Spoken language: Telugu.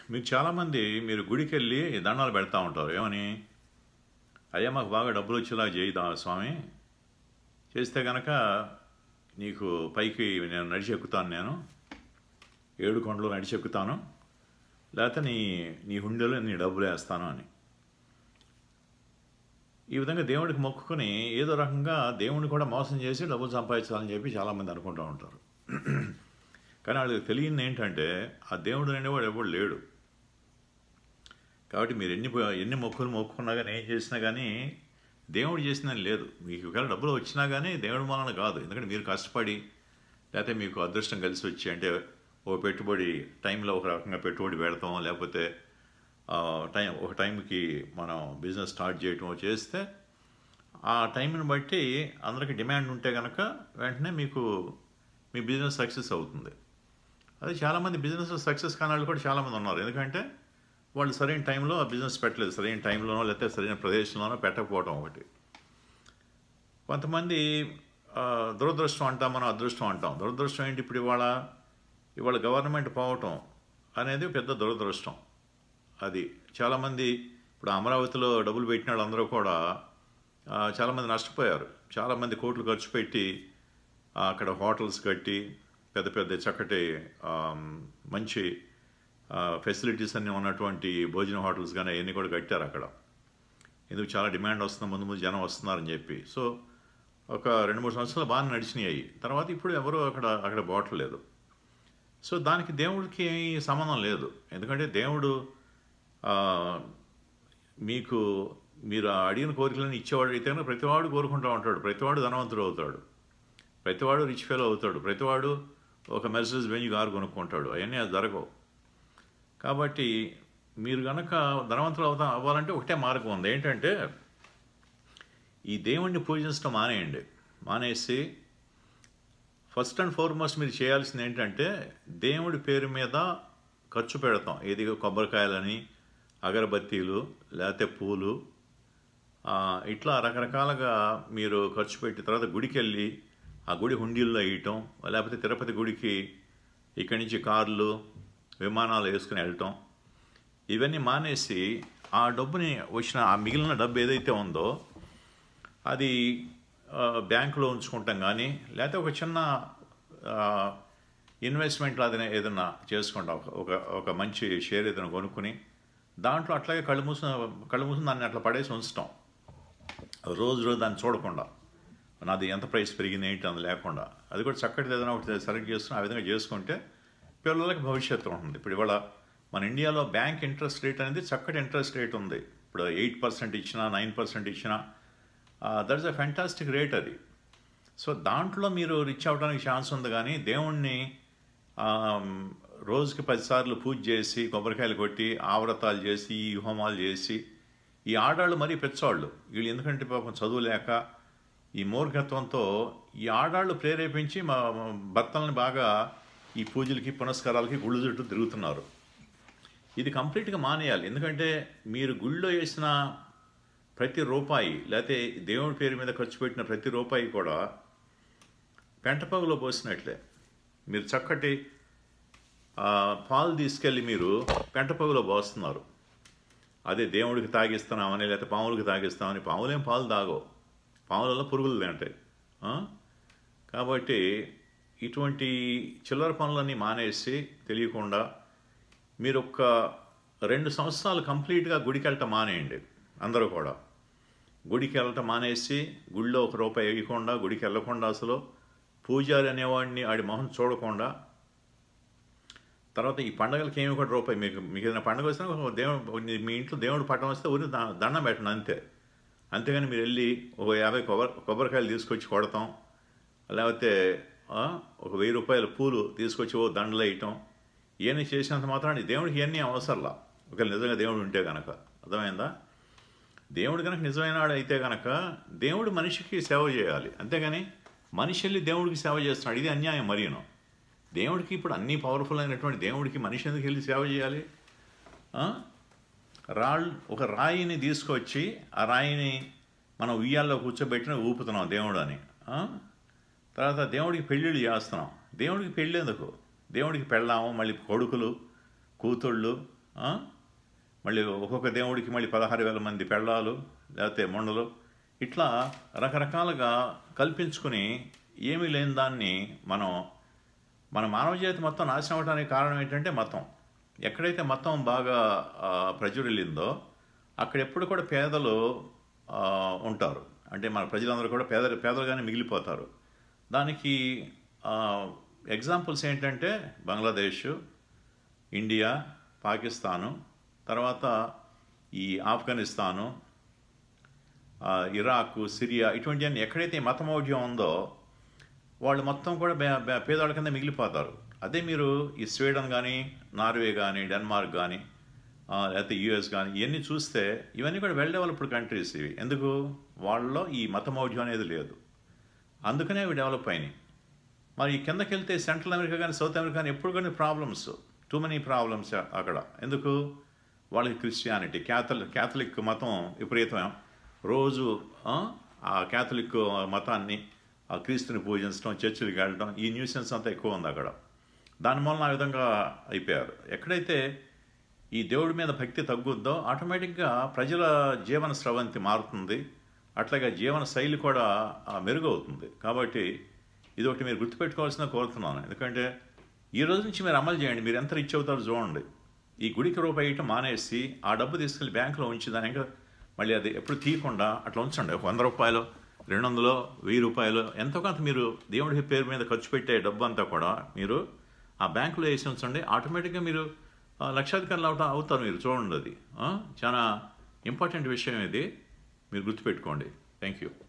మీకు చాలామంది మీరు గుడికి వెళ్ళి దండాలు పెడతా ఉంటారు ఏమని అయ్యా మాకు బాగా డబ్బులు వచ్చేలా చేయిదా స్వామి చేస్తే కనుక నీకు పైకి నేను నడిచి ఎక్కుతాను నేను ఏడు కొండలు నడిచి ఎక్కుతాను లేకపోతే నీ నీ హుండెలో నీ డబ్బులు వేస్తాను అని ఈ విధంగా దేవుడికి మొక్కుకొని ఏదో రకంగా దేవుడిని కూడా మోసం చేసి డబ్బులు సంపాదించాలని చెప్పి చాలామంది అనుకుంటూ ఉంటారు కానీ వాళ్ళకి తెలియని ఏంటంటే ఆ దేవుడు అనేవాడు ఎవడు లేడు కాబట్టి మీరు ఎన్ని ఎన్ని మొక్కులు మొక్కుకున్నా కానీ ఏం చేసినా కానీ దేవుడు చేసిందని లేదు మీకు ఒకవేళ డబ్బులు వచ్చినా కానీ దేవుడి వలన కాదు ఎందుకంటే మీరు కష్టపడి లేకపోతే మీకు అదృష్టం కలిసి వచ్చి అంటే ఓ పెట్టుబడి టైంలో ఒక రకంగా పెట్టుబడి పెడతాం లేకపోతే ఆ, టైం ఒక టైంకి మనం బిజినెస్ స్టార్ట్ చేయటం చేస్తే ఆ టైంని బట్టి అందరికి డిమాండ్ ఉంటే కనుక వెంటనే మీకు మీ బిజినెస్ సక్సెస్ అవుతుంది అది చాలామంది బిజినెస్ సక్సెస్ కాని వాళ్ళు కూడా చాలామంది ఉన్నారు ఎందుకంటే వాళ్ళు సరైన టైంలో ఆ బిజినెస్ పెట్టలేదు సరైన టైంలోనో లేకపోతే సరైన ప్రదేశంలోనో పెట్టకపోవడం ఒకటి కొంతమంది ఆ, దురదృష్టం అంటాం మనం అదృష్టం అంటాం దురదృష్టం ఏంటి ఇప్పుడు ఇవాళ ఇవాళ గవర్నమెంట్ పోవటం అనేది పెద్ద దురదృష్టం అది చాలామంది ఇప్పుడు అమరావతిలో డబ్బులు పెట్టిన వాళ్ళందరూ కూడా ఆ, చాలామంది నష్టపోయారు చాలామంది కోట్లు ఖర్చు పెట్టి ఆ, అక్కడ హోటల్స్ కట్టి పెద్ద పెద్ద చక్కటి ఆ, మంచి ఫెసిలిటీస్ అన్నీ ఉన్నటువంటి భోజన హోటల్స్ కానీ అవన్నీ కూడా కట్టారు అక్కడ ఎందుకు చాలా డిమాండ్ వస్తుంది ముందు ముందు జనం వస్తున్నారని చెప్పి సో ఒక రెండు మూడు సంవత్సరాలు బాగా నడిచినాయి తర్వాత ఇప్పుడు ఎవరు అక్కడ అక్కడ పోవట్లేదు సో దానికి దేవుడికి ఏమీ సంబంధం లేదు ఎందుకంటే దేవుడు ఆ, మీకు మీరు ఆ అడిగిన కోరికలను ఇచ్చేవాడు అయితే కనుక ప్రతివాడు కోరుకుంటూ ఉంటాడు ప్రతివాడు ధనవంతుడు అవుతాడు ప్రతివాడు రిచ్ ఫెలో అవుతాడు ప్రతివాడు ఒక మెర్సెస్ బెంజ్ కారు కొనుక్కుంటాడు అవన్నీ అది జరగవు కాబట్టి మీరు కనుక ధనవంతులు అవుతా అవ్వాలంటే ఒకటే మార్గం ఉంది ఏంటంటే ఈ దేవుణ్ణి పూజించడం మానేయండి మానేసి ఫస్ట్ అండ్ ఫార్మోస్ట్ మీరు చేయాల్సింది ఏంటంటే దేవుడి పేరు మీద ఖర్చు పెడతాం ఏది కొబ్బరికాయలని అగరబత్తీలు లేకపోతే పూలు ఆ, ఇట్లా రకరకాలుగా మీరు ఖర్చు పెట్టి తర్వాత గుడికి వెళ్ళి ఆ గుడి హుండీల్లో వేయటం లేకపోతే తిరుపతి గుడికి ఇక్కడి నుంచి కార్లు విమానాలు వేసుకుని వెళ్ళటం ఇవన్నీ మానేసి ఆ డబ్బుని వచ్చిన ఆ మిగిలిన డబ్బు ఏదైతే ఉందో అది ఆ, బ్యాంకులో ఉంచుకుంటాం కానీ లేకపోతే ఒక చిన్న ఆ, ఇన్వెస్ట్మెంట్ అది ఏదైనా చేసుకుంటాం ఒక- ఒక ఒక మంచి షేర్ ఏదైనా కొనుక్కుని దాంట్లో అట్లాగే కళ్ళు మూసిన కళ్ళు మూసిన దాన్ని అట్లా పడేసి ఉంచటం రోజు రోజు దాన్ని చూడకుండా నాది ఎంత ప్రైస్ పెరిగింది ఏంటి అని లేకుండా అది కూడా చక్కటి ఏదైనా ఒకటి సెలెక్ట్ చేసుకుని ఆ విధంగా చేసుకుంటే పిల్లలకి భవిష్యత్తు ఉంటుంది ఇప్పుడు ఇవాళ మన ఇండియాలో బ్యాంక్ ఇంట్రెస్ట్ రేట్ అనేది చక్కటి ఇంట్రెస్ట్ రేట్ ఉంది ఇప్పుడు ఎయిట్ పర్సెంట్ ఇచ్చినా నైన్ పర్సెంట్ ఇచ్చినా దట్స్ అ ఫ్యాంటాస్టిక్ రేట్ అది సో దాంట్లో మీరు రిచ్ అవ్వడానికి ఛాన్స్ ఉంది కానీ దేవుణ్ణి ఆమ్, రోజుకి పదిసార్లు పూజ చేసి కొబ్బరికాయలు కొట్టి ఆవ్రతాలు చేసి ఈ హోమాలు చేసి ఈ ఆడాళ్ళు మరీ పెచ్చవాళ్ళు వీళ్ళు ఎందుకంటే పాపం చదువు లేక ఈ మూర్ఖత్వంతో ఈ ఆడాళ్ళు ప్రేరేపించి మా మా భర్తల్ని బాగా ఈ పూజలకి పునస్కారాలకి గుళ్ళు చుట్టూ తిరుగుతున్నారు ఇది కంప్లీట్గా మానేయాలి ఎందుకంటే మీరు గుళ్ళో వేసిన ప్రతి రూపాయి లేకపోతే దేవుడి పేరు మీద ఖర్చు పెట్టిన ప్రతి రూపాయి కూడా పెంటపగులో పోసినట్లే మీరు చక్కటి ఆ, పాలు తీసుకెళ్ళి మీరు పెంటపగులో పోస్తున్నారు అదే దేవుడికి తాగిస్తున్నామని లేకపోతే పాములకి తాగిస్తామని పాములేం పాలు తాగవు పాములలో పురుగులు తింటాయి ఆ? కాబట్టి ఇటువంటి చిల్లర పనులన్నీ మానేసి తెలియకుండా మీరు ఒక్క రెండు సంవత్సరాలు కంప్లీట్గా గుడికి వెళ్ళటం మానేయండి అందరూ కూడా గుడికి వెళ్ళటం మానేసి గుడిలో ఒక రూపాయి వేయకుండా గుడికి వెళ్ళకుండా అసలు పూజారి అనేవాడిని ఆడి మొహం చూడకుండా తర్వాత ఈ పండగలకి ఏమి కూడా రూపాయి మీకు మీకు ఏదైనా పండగ వచ్చినా ఒక దేవుడు మీ ఇంట్లో దేవుడు పట్టం వస్తే ఊరి దా- దండం పెట్టండి అంతే అంతేగాని మీరు వెళ్ళి ఒక యాభై కొబ్బరి కొబ్బరికాయలు తీసుకొచ్చి కొడతాం లేకపోతే ఆ, ఒక వెయ్యి రూపాయల పూలు తీసుకొచ్చి ఓ దండలు వేయటం ఇవన్నీ చేసినంత మాత్రాన్ని దేవుడికి ఇవన్నీ అవసరంలా ఒకవేళ నిజంగా దేవుడు ఉంటే కనుక అర్థమైందా దేవుడు కనుక నిజమైన వాడు అయితే కనుక దేవుడు మనిషికి సేవ చేయాలి అంతేగాని మనిషి వెళ్ళి దేవుడికి సేవ చేస్తున్నాడు ఇది అన్యాయం మరీను దేవుడికి ఇప్పుడు అన్ని పవర్ఫుల్ అయినటువంటి దేవుడికి మనిషి ఎందుకు వెళ్ళి సేవ చేయాలి ఆ? రాళ్ళు ఒక రాయిని తీసుకొచ్చి ఆ రాయిని మనం ఉయ్యాల్లో కూర్చోబెట్టిన ఊపుతున్నాం దేవుడు అని ఆ? తర్వాత దేవుడికి పెళ్ళిళ్ళు చేస్తున్నాం దేవుడికి పెళ్ళి ఎందుకు దేవుడికి పెళ్ళాము మళ్ళీ కొడుకులు కూతుళ్ళు ఆ, ఆ? మళ్ళీ ఒక్కొక్క దేవుడికి మళ్ళీ పదహారు వేల మంది పెళ్ళాలు లేకపోతే మొండలు ఇట్లా రకరకాలుగా కల్పించుకుని ఏమీ లేని దాన్ని మనం మన మానవ జాతి మొత్తం నాశనం అవడానికి కారణం ఏంటంటే మతం ఎక్కడైతే మతం బాగా ఆ, ప్రజ్వరిల్లిందో అక్కడ ఎప్పుడు కూడా పేదలు ఆ, ఉంటారు అంటే మన ప్రజలందరూ కూడా పేద పేదలుగానే మిగిలిపోతారు దానికి ఎగ్జాంపుల్స్ ఏంటంటే బంగ్లాదేశ్ ఇండియా పాకిస్తాను తర్వాత ఈ ఆఫ్ఘనిస్తాను ఆ, ఇరాక్ సిరియా ఇటువంటివన్నీ ఎక్కడైతే ఈ మతమౌఢ్యం ఉందో వాళ్ళు మొత్తం కూడా బే- బే- పేదవాళ్ళ కింద మిగిలిపోతారు అదే మీరు ఈ స్వీడన్ కానీ నార్వే కానీ డెన్మార్క్ కానీ లేకపోతే యుఎస్ కానీ ఇవన్నీ చూస్తే ఇవన్నీ కూడా వెల్ డెవలప్డ్ కంట్రీస్ ఇవి ఎందుకు వాళ్ళలో ఈ మతమౌఢ్యం అనేది లేదు అందుకనే అవి డెవలప్ అయినాయి మరి ఈ కిందకి వెళ్తే సెంట్రల్ అమెరికా కానీ సౌత్ అమెరికా కానీ ఎప్పుడు కానీ ప్రాబ్లమ్స్ టూ మెనీ ప్రాబ్లమ్స్ అక్కడ ఎందుకు వాళ్ళకి క్రిస్టియానిటీ క్యాథలిక్ క్యాథలిక్ మతం విపరీతం రోజు ఆ, ఆ క్యాథలిక్ మతాన్ని ఆ క్రీస్తుని పూజించడం చర్చిలకు వెళ్ళడం ఈ న్యూసెన్స్ అంతా ఎక్కువ ఉంది అక్కడ దాని మూలన ఆ విధంగా అయిపోయారు ఎక్కడైతే ఈ దేవుడి మీద భక్తి తగ్గుద్దో ఆటోమేటిక్గా ప్రజల జీవన స్రవంతి మారుతుంది అట్లాగే జీవన శైలి కూడా ఆ, మెరుగవుతుంది కాబట్టి ఇది ఒకటి మీరు గుర్తుపెట్టుకోవాల్సిన కోరుతున్నాను ఎందుకంటే ఈ రోజు నుంచి మీరు అమలు చేయండి మీరు ఎంత రిచ్ అవుతారో చూడండి ఈ గుడికి రూపాయి ఇయటం మానేసి ఆ డబ్బు తీసుకెళ్ళి బ్యాంకులో ఉంచి దాని ఇంకా మళ్ళీ అది ఎప్పుడు తీయకుండా అట్లా ఉంచండి ఒక వంద రూపాయలు రెండు వందలు వెయ్యి రూపాయలు ఎంతో కొంత మీరు దేవుడి పేరు మీద ఖర్చు పెట్టే డబ్బు అంతా కూడా మీరు ఆ బ్యాంకులో వేసి ఉంచండి ఆటోమేటిక్గా మీరు ఆ, లక్షాధికారులు అవటం అవుతారు మీరు చూడండి అది ఆ? చాలా ఇంపార్టెంట్ విషయం ఇది మీరు గుర్తుపెట్టుకోండి థ్యాంక్ యూ